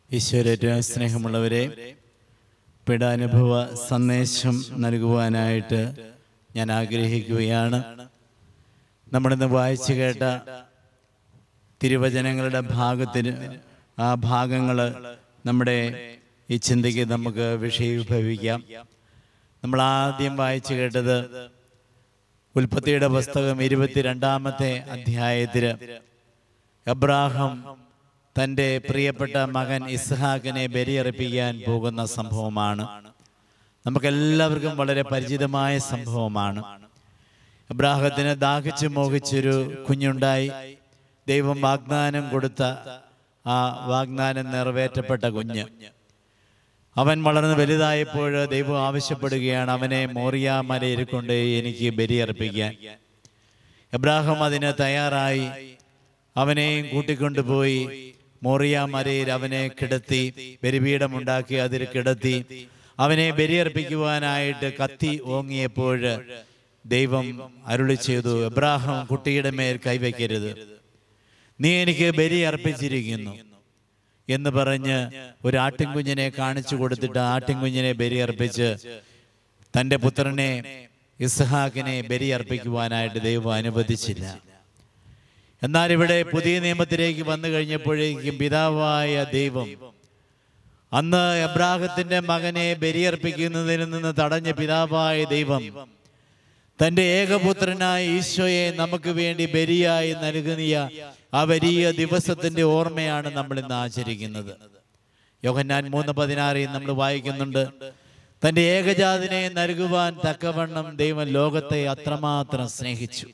ഈശ്വരറ്റ സ്നേഹമുള്ളവരെ പീഡാനുഭവ സന്ദേശം നൽകുവാനായിട്ട് ഞാൻ ആഗ്രഹിക്കുകയാണ് നമ്മളിന്ന് വായിച്ചു കേട്ട തിരുവചനങ്ങളുടെ ഭാഗത്തിന് ആ ഭാഗങ്ങൾ നമ്മുടെ ഈ ചിന്തയ്ക്ക് നമുക്ക് വിഷയീഭവിക്കാം നമ്മൾ ആദ്യം വായിച്ചു കേട്ടത് ഉൽപ്പത്തിയുടെ പുസ്തകം ഇരുപത്തിരണ്ടാമത്തെ അധ്യായത്തിൽ അബ്രാഹം തൻ്റെ പ്രിയപ്പെട്ട മകൻ ഇസ്ഹാക്കിനെ ബലിയർപ്പിക്കാൻ പോകുന്ന സംഭവമാണ് നമുക്കെല്ലാവർക്കും വളരെ പരിചിതമായ സംഭവമാണ് അബ്രാഹത്തിന് ദാഹിച്ചു മോഹിച്ചൊരു കുഞ്ഞുണ്ടായി ദൈവം വാഗ്ദാനം കൊടുത്ത ആ വാഗ്ദാനം നിറവേറ്റപ്പെട്ട കുഞ്ഞ് അവൻ വളർന്ന് വലുതായപ്പോൾ ദൈവം ആവശ്യപ്പെടുകയാണ് അവനെ മോറിയ മലയിൽ കൊണ്ട് എനിക്ക് ബലിയർപ്പിക്കാൻ എബ്രാഹിം അതിന് തയ്യാറായി അവനെയും കൂട്ടിക്കൊണ്ടുപോയി മോറിയ മലയിൽ അവനെ കിടത്തി ബലിപീഠമുണ്ടാക്കി അതിൽ കിടത്തി അവനെ ബലിയർപ്പിക്കുവാനായിട്ട് കത്തി ഓങ്ങിയപ്പോൾ ദൈവം അരുളി ചെയ്തു എബ്രാഹിം കുട്ടിയുടെ മേൽ കൈവയ്ക്കരുത് നീ എനിക്ക് ബലി അർപ്പിച്ചിരിക്കുന്നു എന്ന് പറഞ്ഞ് ഒരു ആട്ടിൻകുഞ്ഞിനെ കാണിച്ചു കൊടുത്തിട്ട് ആട്ടിൻകുഞ്ഞിനെ ബലിയർപ്പിച്ച് തൻ്റെ പുത്രനെ ഇസ്ഹാക്കിനെ ബലിയർപ്പിക്കുവാനായിട്ട് ദൈവം അനുവദിച്ചില്ല എന്നാൽ ഇവിടെ പുതിയ നിയമത്തിലേക്ക് വന്നു കഴിഞ്ഞപ്പോഴേക്കും പിതാവായ ദൈവം അന്ന് എബ്രാഹത്തിന്റെ മകനെ ബലിയർപ്പിക്കുന്നതിൽ നിന്ന് തടഞ്ഞ പിതാവായ ദൈവം തന്റെ ഏകപുത്രനായ ഈശോയെ നമുക്ക് വേണ്ടി ബലിയായി നൽകുന്ന ആ വലിയ ദിവസത്തിന്റെ ഓർമ്മയാണ് നമ്മൾ ഇന്ന് ആചരിക്കുന്നത് യോഹന്നാൻ മൂന്ന് പതിനാറിൽ നമ്മൾ വായിക്കുന്നുണ്ട് തന്റെ ഏകജാതിനെ നൽകുവാൻ തക്കവണ്ണം ദൈവം ലോകത്തെ അത്രമാത്രം സ്നേഹിച്ചു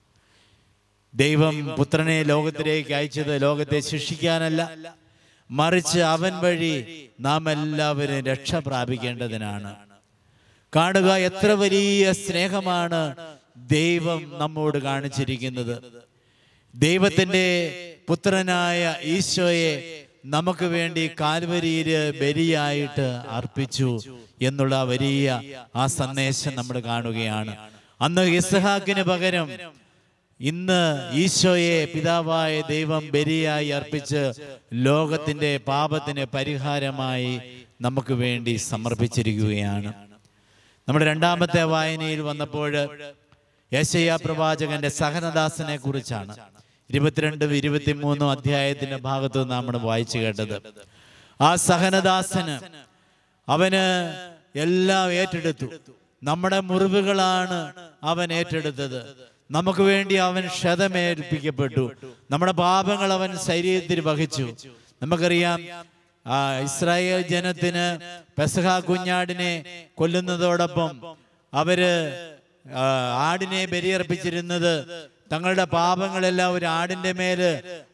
ദൈവം പുത്രനെ ലോകത്തിലേക്ക് അയച്ചത് ലോകത്തെ ശിക്ഷിക്കാനല്ല മറിച്ച് അവൻ വഴി നാം എല്ലാവരും രക്ഷ പ്രാപിക്കേണ്ടതിനാണ് കാണുക എത്ര വലിയ സ്നേഹമാണ് ദൈവം നമ്മോട് കാണിച്ചിരിക്കുന്നത് ദൈവത്തിന്റെ പുത്രനായ ഈശോയെ നമുക്ക് വേണ്ടി കാൽവരിയില് ബലിയായിട്ട് അർപ്പിച്ചു എന്നുള്ള വലിയ ആ സന്ദേശം നമ്മൾ കാണുകയാണ് അന്ന് ഇസ്ഹാക്കിന് പകരം ഇന്ന് ഈശോയെ പിതാവായ ദൈവം ബലിയായി അർപ്പിച്ച് ലോകത്തിന്റെ പാപത്തിന് പരിഹാരമായി നമുക്ക് വേണ്ടി സമർപ്പിച്ചിരിക്കുകയാണ് നമ്മുടെ രണ്ടാമത്തെ വായനയിൽ വന്നപ്പോൾ യേശയ്യ പ്രവാചകന്റെ സഹനദാസനെ കുറിച്ചാണ് ഇരുപത്തിരണ്ടും ഇരുപത്തിമൂന്നും അധ്യായത്തിന്റെ ഭാഗത്ത് നമ്മൾ വായിച്ചു കേട്ടത് ആ സഹനദാസന് അവന് എല്ലാം ഏറ്റെടുത്തു നമ്മുടെ മുറിവുകളാണ് അവൻ ഏറ്റെടുത്തത് നമുക്ക് വേണ്ടി അവൻ ക്ഷതമേൽപ്പിക്കപ്പെട്ടു നമ്മുടെ പാപങ്ങൾ അവൻ ശരീരത്തിൽ വഹിച്ചു നമുക്കറിയാം ആ ഇസ്രായേൽ ജനത്തിന് പെസഹ കുഞ്ഞാടിനെ കൊല്ലുന്നതോടൊപ്പം അവര് ആ, ആടിനെ ബലിയർപ്പിച്ചിരുന്നത് തങ്ങളുടെ പാപങ്ങളെല്ലാം ഒരു ആടിന്റെ മേല്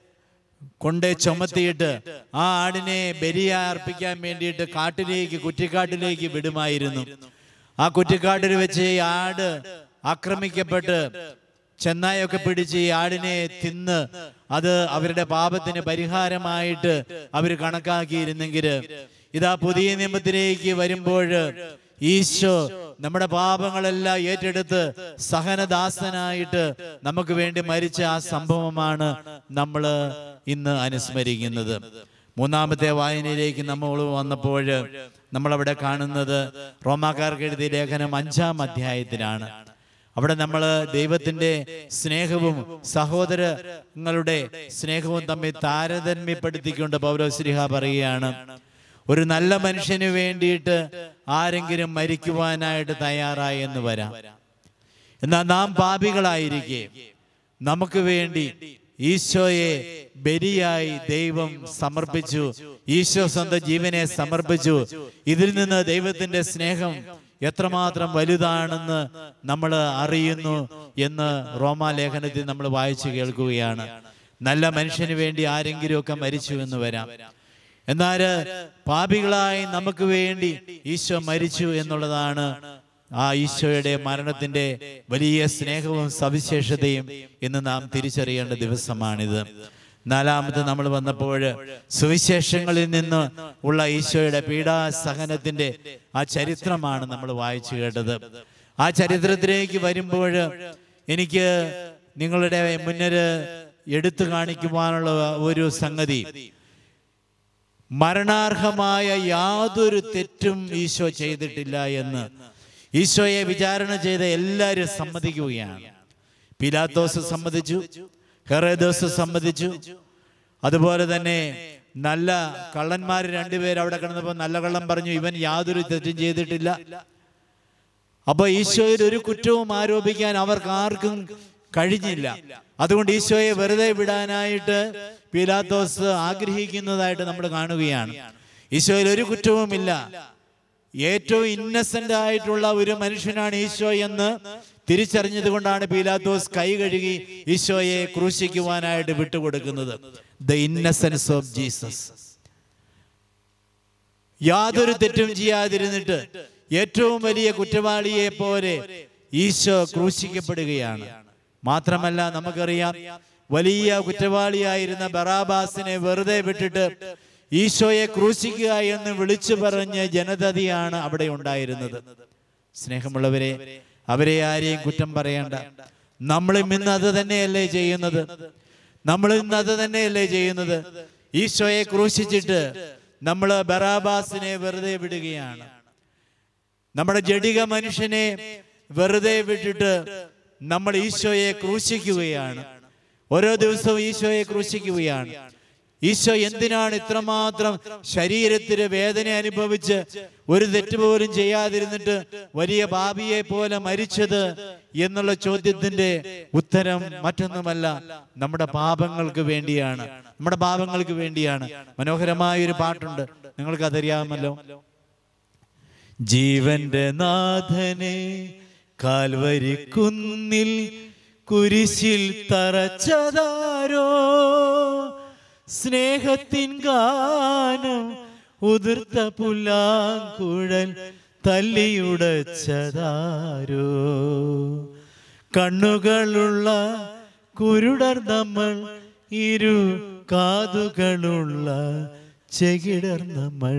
കൊണ്ട് ചുമത്തിയിട്ട് ആ ആടിനെ ബലിയ അർപ്പിക്കാൻ വേണ്ടിയിട്ട് കാട്ടിലേക്ക് കുറ്റിക്കാട്ടിലേക്ക് വിടുമായിരുന്നു ആ കുറ്റിക്കാട്ടിൽ വെച്ച് ഈ ആട് ആക്രമിക്കപ്പെട്ട് ചെന്നായൊക്കെ പിടിച്ച് ഈ ആടിനെ തിന്ന് അത് അവരുടെ പാപത്തിന് പരിഹാരമായിട്ട് അവർ കണക്കാക്കിയിരുന്നെങ്കിൽ ഇതാ പുതിയ നിയമത്തിലേക്ക് വരുമ്പോൾ ഈശോ നമ്മുടെ പാപങ്ങളെല്ലാം ഏറ്റെടുത്ത് സഹനദാസനായിട്ട് നമുക്ക് വേണ്ടി മരിച്ച ആ സംഭവമാണ് നമ്മൾ ഇന്ന് അനുസ്മരിക്കുന്നത് മൂന്നാമത്തെ വായനയിലേക്ക് നമ്മൾ വന്നപ്പോൾ നമ്മൾ അവിടെ കാണുന്നത് റോമാക്കാർക്ക് എഴുതിയ ലേഖനം അഞ്ചാം അധ്യായത്തിലാണ് അവിടെ നമ്മൾ ദൈവത്തിന്റെ സ്നേഹവും സഹോദരങ്ങളുടെ സ്നേഹവും തമ്മിൽ താരതമ്യപ്പെടുത്തിക്കൊണ്ട് പൗലോശ്രീഹ പറയുകയാണ് ഒരു നല്ല മനുഷ്യന് വേണ്ടിയിട്ട് ആരെങ്കിലും മരിക്കുവാനായിട്ട് തയ്യാറായി എന്ന് വരാം എന്നാൽ നാം പാപികളായിരിക്കെ നമുക്ക് വേണ്ടി ഈശോയെ ബലിയായി ദൈവം സമർപ്പിച്ചു ഈശോ സ്വന്തം ജീവനെ സമർപ്പിച്ചു ഇതിൽ നിന്ന് ദൈവത്തിന്റെ സ്നേഹം എത്രമാത്രം വലുതാണെന്ന് നമ്മൾ അറിയുന്നു എന്ന് റോമാലേഖനത്തിൽ നമ്മൾ വായിച്ചു കേൾക്കുകയാണ് നല്ല മനുഷ്യന് വേണ്ടി ആരെങ്കിലുമൊക്കെ മരിച്ചു എന്ന് വരാം എന്നാൽ പാപികളായി നമുക്ക് വേണ്ടി ഈശോ മരിച്ചു എന്നുള്ളതാണ് ആ ഈശോയുടെ മരണത്തിന്റെ വലിയ സ്നേഹവും സവിശേഷതയും ഇന്ന് നാം തിരിച്ചറിയേണ്ട ദിവസമാണിത് നാലാമത് നമ്മൾ വന്നപ്പോൾ സുവിശേഷങ്ങളിൽ നിന്ന് ഉള്ള ഈശോയുടെ പീഡാസഹനത്തിന്റെ ആ ചരിത്രമാണ് നമ്മൾ വായിച്ചു കേട്ടത് ആ ചരിത്രത്തിലേക്ക് വരുമ്പോൾ എനിക്ക് നിങ്ങളുടെ മുന്നിൽ എടുത്തു കാണിക്കുവാനുള്ള ഒരു സംഗതി മരണാർഹമായ യാതൊരു തെറ്റും ഈശോ ചെയ്തിട്ടില്ല എന്ന് ഈശോയെ വിചാരണ ചെയ്ത എല്ലാവരും സമ്മതിക്കുകയാണ് പിലാത്തോസ് സമ്മതിച്ചു ഹെറേദോസ് സമ്മതിച്ചു അതുപോലെ തന്നെ നല്ല കള്ളന്മാർ രണ്ടുപേർ അവിടെ കിടന്നപ്പോൾ നല്ല കള്ളം പറഞ്ഞു ഇവൻ യാതൊരു തെറ്റും ചെയ്തിട്ടില്ല അപ്പൊ ഈശോയിൽ ഒരു കുറ്റവും ആരോപിക്കാൻ അവർക്ക് ആർക്കും കഴിഞ്ഞില്ല അതുകൊണ്ട് ഈശോയെ വെറുതെ വിടാനായിട്ട് പീലാത്തോസ് ആഗ്രഹിക്കുന്നതായിട്ട് നമ്മൾ കാണുകയാണ് ഈശോയിൽ ഒരു കുറ്റവുമില്ല ഏറ്റവും ഇന്നസെന്റ് ആയിട്ടുള്ള ഒരു മനുഷ്യനാണ് ഈശോ എന്ന് തിരിച്ചറിഞ്ഞത് കൊണ്ടാണ് പീലാത്തോസ് കൈ കഴുകി ഈശോയെ ക്രൂശിക്കുവാനായിട്ട് വിട്ടുകൊടുക്കുന്നത് ദ ഇന്നസെൻസ് ഓഫ് ജീസസ് യാതൊരു തെറ്റും ചെയ്യാതിരുന്നിട്ട് ഏറ്റവും വലിയ കുറ്റവാളിയെ പോലെ ഈശോ ക്രൂശിക്കപ്പെടുകയാണ് മാത്രമല്ല നമുക്കറിയാം വലിയ കുറ്റവാളിയായിരുന്ന ബറാബാസിനെ വെറുതെ വിട്ടിട്ട് ഈശോയെ ക്രൂശിക്കുക എന്ന് വിളിച്ചു പറഞ്ഞ ജനതയാണ് അവിടെ ഉണ്ടായിരുന്നത് സ്നേഹമുള്ളവരെ അവരെ ആരെയും കുറ്റം പറയണ്ട നമ്മളും ഇന്ന് അത് തന്നെയല്ലേ ചെയ്യുന്നത് നമ്മൾ ഇന്ന് അത് തന്നെയല്ലേ ചെയ്യുന്നത് ഈശോയെ ക്രൂശിച്ചിട്ട് നമ്മൾ ബറാബാസിനെ വെറുതെ വിടുകയാണ് നമ്മുടെ ജഡിക മനുഷ്യനെ വെറുതെ വിട്ടിട്ട് നമ്മൾ ഈശോയെ ക്രൂശിക്കുകയാണ് ഓരോ ദിവസവും ഈശോയെ ക്രൂശിക്കുകയാണ് ഈശോ എന്തിനാണ് ഇത്രമാത്രം ശരീരത്തിന് വേദന അനുഭവിച്ച് ഒരു തെറ്റ് പോലും ചെയ്യാതിരുന്നിട്ട് വലിയ പാപിയെ പോലെ മരിച്ചത് എന്നുള്ള ചോദ്യത്തിന്റെ ഉത്തരം മറ്റൊന്നുമല്ല നമ്മുടെ പാപങ്ങൾക്ക് വേണ്ടിയാണ് നമ്മുടെ പാപങ്ങൾക്ക് വേണ്ടിയാണ് മനോഹരമായ ഒരു പാട്ടുണ്ട് നിങ്ങൾക്ക് അതറിയാമല്ലോ ജീവന്റെ നാഥനെ കാൽവരി കുന്നിൽ കുരിശിൽ തറച്ചതാരോ സ്നേഹത്തിൻ ഗാനം ഉതിർത്ത പുല്ലാങ്കുഴൽ തല്ലിയുടച്ചതാരോ കണ്ണുകളുള്ള കുരുടർ നമ്മൾ ഇരു കാതുകളുള്ള ചെകിടർ നമ്മൾ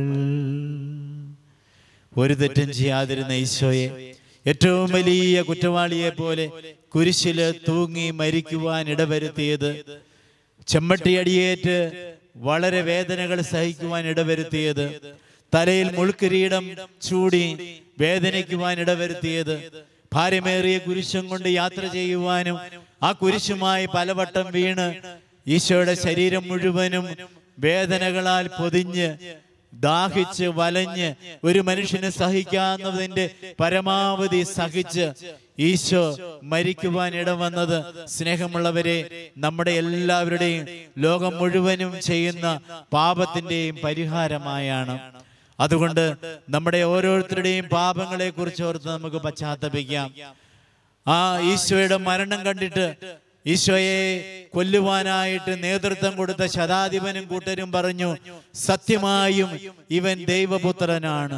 ഒരു തെറ്റും ചെയ്യാതിരുന്ന ഈശോയെ ഏറ്റവും വലിയ കുറ്റവാളിയെ പോലെ കുരിശില് തൂങ്ങി മരിക്കുവാൻ ഇടവരുത്തിയത് ചെമ്മട്ടിയടിയേറ്റ് വളരെ വേദനകൾ സഹിക്കുവാൻ ഇടവരുത്തിയത് തലയിൽ മുൾക്കിരീടം ചൂടി വേദനിക്കുവാൻ ഇടവരുത്തിയത് ഭാര്യമേറിയ കുരിശും കൊണ്ട് യാത്ര ചെയ്യുവാനും ആ കുരിശുമായി പലവട്ടം വീണ് ഈശോയുടെ ശരീരം മുഴുവനും വേദനകളാൽ പൊതിഞ്ഞ് ദാഹിച്ച് വലഞ്ഞ് ഒരു മനുഷ്യന് സഹിക്കാവുന്നതിന്റെ പരമാവധി സഹിച്ച് ഈശോ മരിക്കുവാൻ ഇടവന്നത് സ്നേഹമുള്ളവരെ നമ്മുടെ എല്ലാവരുടെയും ലോകം മുഴുവനും ചെയ്യുന്ന പാപത്തിന്റെയും പരിഹാരമായാണ് അതുകൊണ്ട് നമ്മുടെ ഓരോരുത്തരുടെയും പാപങ്ങളെ കുറിച്ച് ഓർത്ത് നമുക്ക് പശ്ചാത്തപിക്കാം ആ ഈശോയുടെ മരണം കണ്ടിട്ട് ഈശോയെ കൊല്ലുവാനായിട്ട് നേതൃത്വം കൊടുത്ത ശതാധിപനും കൂട്ടരും പറഞ്ഞു സത്യമായും ഇവൻ ദൈവപുത്രനാണ്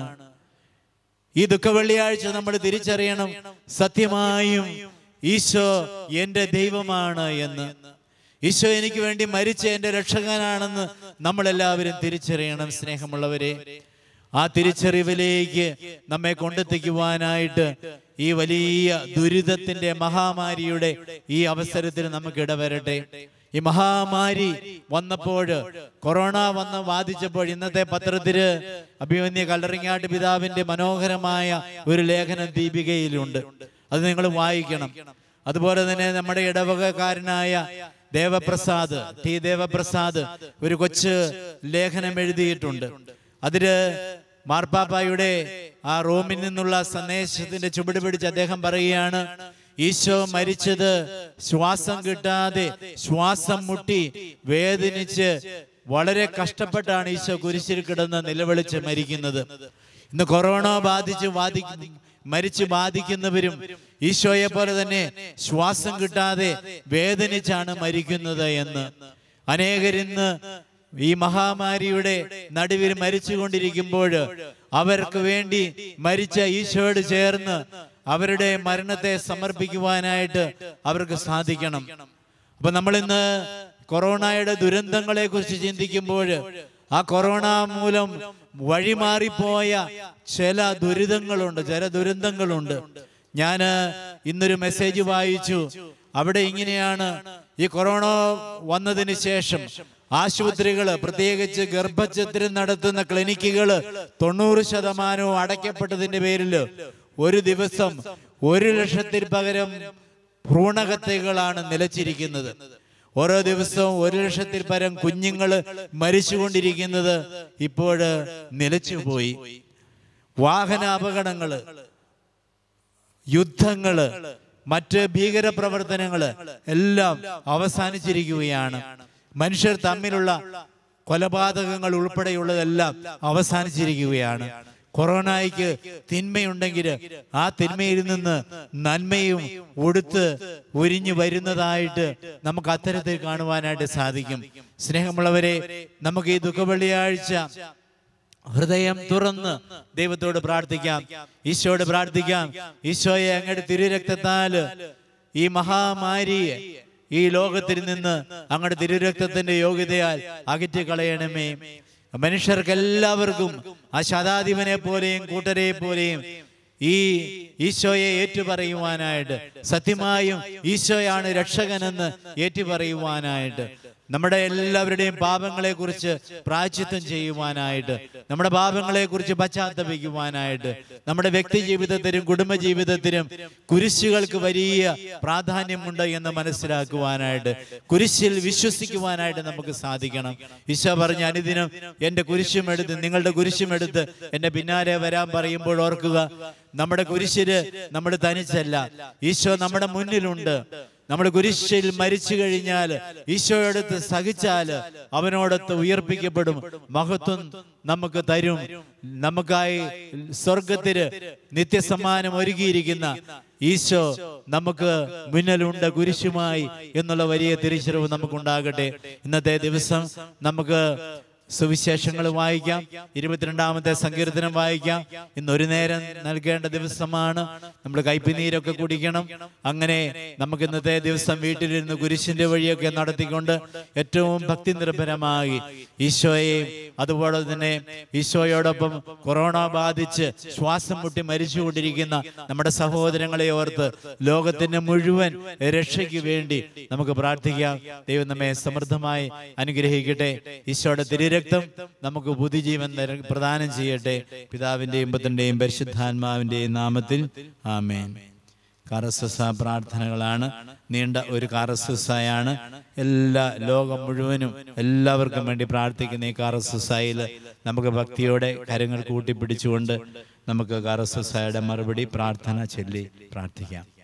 ഈ ദുഃഖ വെള്ളിയാഴ്ച നമ്മൾ തിരിച്ചറിയണം സത്യമായും ഈശോ എന്റെ ദൈവമാണ് എന്ന് ഈശോ എനിക്ക് വേണ്ടി മരിച്ച എന്റെ രക്ഷകനാണെന്ന് നമ്മളെല്ലാവരും തിരിച്ചറിയണം സ്നേഹമുള്ളവരെ ആ തിരിച്ചറിവിലേക്ക് നമ്മെ കൊണ്ടെത്തിക്കുവാനായിട്ട് ഈ വലിയ ദുരിതത്തിന്റെ മഹാമാരിയുടെ ഈ അവസരത്തിൽ നമുക്ക് ഇടവരട്ടെ ഈ മഹാമാരി വന്നപ്പോൾ കൊറോണ വന്ന് ബാധിച്ചപ്പോൾ ഇന്നത്തെ പത്രത്തില് അഭിമന്യ കല്ലറിങ്ങാട്ട് പിതാവിന്റെ മനോഹരമായ ഒരു ലേഖനം ദീപികയിലുണ്ട് അത് നിങ്ങൾ വായിക്കണം അതുപോലെ തന്നെ നമ്മുടെ ഇടവകക്കാരനായ ദേവപ്രസാദ് ടി ദേവപ്രസാദ് ഒരു കൊച്ചു ലേഖനം എഴുതിയിട്ടുണ്ട് അതില് മാർപ്പാപ്പായുടെ ആ റോമിൽ നിന്നുള്ള സന്ദേശത്തിന്റെ ചുവട് പിടിച്ച് അദ്ദേഹം പറയുകയാണ് ഈശോ മരിച്ചത് ശ്വാസം കിട്ടാതെ ശ്വാസം മുട്ടി വേദനിച്ച് വളരെ കഷ്ടപ്പെട്ടാണ് ഈശോ കുരിശിൽ കിടന്ന് നിലവിളിച്ച് മരിക്കുന്നത് ഇന്ന് കൊറോണ ബാധിച്ച് ബാധി മരിച്ചു ബാധിക്കുന്നവരും ഈശോയെ പോലെ തന്നെ ശ്വാസം കിട്ടാതെ വേദനിച്ചാണ് മരിക്കുന്നത് എന്ന് അനേകരിന്ന് ഈ മഹാമാരിയുടെ നടുവിൽ മരിച്ചുകൊണ്ടിരിക്കുമ്പോൾ അവർക്ക് വേണ്ടി മരിച്ച ഈശോയോട് ചേർന്ന് അവരുടെ മരണത്തെ സമർപ്പിക്കുവാനായിട്ട് അവർക്ക് സാധിക്കണം അപ്പൊ നമ്മൾ ഇന്ന് കൊറോണയുടെ ദുരന്തങ്ങളെ കുറിച്ച് ചിന്തിക്കുമ്പോൾ ആ കൊറോണ മൂലം വഴിമാറിപ്പോയ ചില ദുരിതങ്ങളുണ്ട് ചില ദുരന്തങ്ങളുണ്ട് ഞാൻ ഇന്നൊരു മെസ്സേജ് വായിച്ചു അവിടെ ഇങ്ങനെയാണ് ഈ കൊറോണ വന്നതിന് ശേഷം ആശുപത്രികൾ പ്രത്യേകിച്ച് ഗർഭഛിദ്രം നടത്തുന്ന ക്ലിനിക്കുകൾ തൊണ്ണൂറ് ശതമാനവും അടയ്ക്കപ്പെട്ടതിന്റെ പേരിൽ ഒരു ദിവസം ഒരു ലക്ഷത്തിൽ പകരം ഭ്രൂണഹത്യകളാണ് നിലച്ചിരിക്കുന്നത് ഓരോ ദിവസവും ഒരു ലക്ഷത്തിൽ പരം കുഞ്ഞുങ്ങൾ മരിച്ചുകൊണ്ടിരിക്കുന്നത് ഇപ്പോൾ നിലച്ചുപോയി വാഹന അപകടങ്ങള് യുദ്ധങ്ങള് മറ്റ് ഭീകര പ്രവർത്തനങ്ങള് എല്ലാം അവസാനിച്ചിരിക്കുകയാണ് മനുഷ്യർ തമ്മിലുള്ള കൊലപാതകങ്ങൾ ഉൾപ്പെടെയുള്ളതെല്ലാം അവസാനിച്ചിരിക്കുകയാണ് കൊറോണയ്ക്ക് തിന്മയുണ്ടെങ്കിൽ ആ തിന്മയിൽ നിന്ന് നന്മയും ഒടുത്ത് ഉരിഞ്ഞു വരുന്നതായിട്ട് നമുക്ക് അത്തരത്തിൽ കാണുവാനായിട്ട് സാധിക്കും സ്നേഹമുള്ളവരെ നമുക്ക് ഈ ദുഃഖവെള്ളിയാഴ്ച ഹൃദയം തുറന്ന് ദൈവത്തോട് പ്രാർത്ഥിക്കാം ഈശോയോട് പ്രാർത്ഥിക്കാം ഈശോയെ അങ്ങയുടെ തിരുരക്തത്താല് ഈ മഹാമാരിയെ ഈ ലോകത്തിൽ നിന്ന് അങ്ങയുടെ തിരുരക്തത്തിന്റെ യോഗ്യതയാൽ അകറ്റി കളയണമേ മനുഷ്യർക്ക് എല്ലാവർക്കും ആ ശതാധിപനെ പോലെയും കൂട്ടരെ പോലെയും ഈ ഈശോയെ ഏറ്റുപറയുവാനായിട്ട് സത്യമായും ഈശോയാണ് രക്ഷകനെന്ന് ഏറ്റുപറയുവാനായിട്ട് നമ്മുടെ എല്ലാവരുടെയും പാപങ്ങളെ കുറിച്ച് പ്രായച്ചിത്വം ചെയ്യുവാനായിട്ട് നമ്മുടെ പാപങ്ങളെ കുറിച്ച് പശ്ചാത്തപിക്കുവാനായിട്ട് നമ്മുടെ വ്യക്തി ജീവിതത്തിലും കുടുംബ ജീവിതത്തിലും കുരിശുകൾക്ക് വലിയ പ്രാധാന്യമുണ്ട് എന്ന് മനസ്സിലാക്കുവാനായിട്ട് കുരിശിൽ വിശ്വസിക്കുവാനായിട്ട് നമുക്ക് സാധിക്കണം ഈശോ പറഞ്ഞ അനുദിനം എന്റെ കുരിശും എടുത്ത് നിങ്ങളുടെ കുരിശും എടുത്ത് എന്റെ പിന്നാലെ വരാൻ പറയുമ്പോൾ ഓർക്കുക നമ്മുടെ കുരിശില് നമ്മൾ തനിച്ചല്ല ഈശോ നമ്മുടെ മുന്നിലുണ്ട് നമ്മൾ കുരിശിൽ മരിച്ചു കഴിഞ്ഞാൽ ഈശോയോടത്ത് സഹിച്ചാൽ അവനോടത്ത് ഉയർപ്പിക്കപ്പെടും മഹത്വം നമുക്ക് തരും നമുക്കായി സ്വർഗത്തില് നിത്യസമ്മാനം ഒരുക്കിയിരിക്കുന്ന ഈശോ നമുക്ക് മുന്നിലുണ്ട് കുരിശുമായി എന്നുള്ള വലിയ തിരിച്ചറിവ് നമുക്കുണ്ടാകട്ടെ ഇന്നത്തെ ദിവസം നമുക്ക് സുവിശേഷങ്ങൾ വായിക്കാം ഇരുപത്തിരണ്ടാമത്തെ സങ്കീർത്തനം വായിക്കാം ഇന്ന് ഒരു നേരം നൽകേണ്ട ദിവസമാണ് നമ്മൾ കൈപ്പിനീരൊക്കെ കുടിക്കണം അങ്ങനെ നമുക്ക് ഇന്നത്തെ ദിവസം വീട്ടിലിരുന്ന് കുരിശിന്റെ വഴിയൊക്കെ നടത്തിക്കൊണ്ട് ഏറ്റവും ഭക്തി നിർഭരമായി ഈശോയെയും അതുപോലെ തന്നെ ഈശോയോടൊപ്പം കൊറോണ ബാധിച്ച് ശ്വാസം മുട്ടി മരിച്ചുകൊണ്ടിരിക്കുന്ന നമ്മുടെ സഹോദരങ്ങളെ ഓർത്ത് ലോകത്തിന്റെ മുഴുവൻ രക്ഷയ്ക്ക് വേണ്ടി നമുക്ക് പ്രാർത്ഥിക്കാം ദൈവം നമ്മെ സമൃദ്ധമായി അനുഗ്രഹിക്കട്ടെ ഈശോയുടെ തിരുരക്തം നമുക്ക് പുതുജീവൻ തര- പ്രദാനം ചെയ്യട്ടെ പിതാവിന്റെയും പുത്രന്റെയും പരിശുദ്ധാത്മാവിന്റെയും നാമത്തിൽ ആമേൻ കാറസ്വസ പ്രാർത്ഥനകളാണ് നീണ്ട ഒരു കാറസ്വസയാണ് എല്ലാ ലോകം മുഴുവനും എല്ലാവർക്കും വേണ്ടി പ്രാർത്ഥിക്കുന്ന ഈ കാറസ്വസയിൽ നമുക്ക് ഭക്തിയോടെ കരങ്ങൾ കൂട്ടിപ്പിടിച്ചുകൊണ്ട് നമുക്ക് കാറസ്വസയുടെ മറുപടി പ്രാർത്ഥന ചൊല്ലി പ്രാർത്ഥിക്കാം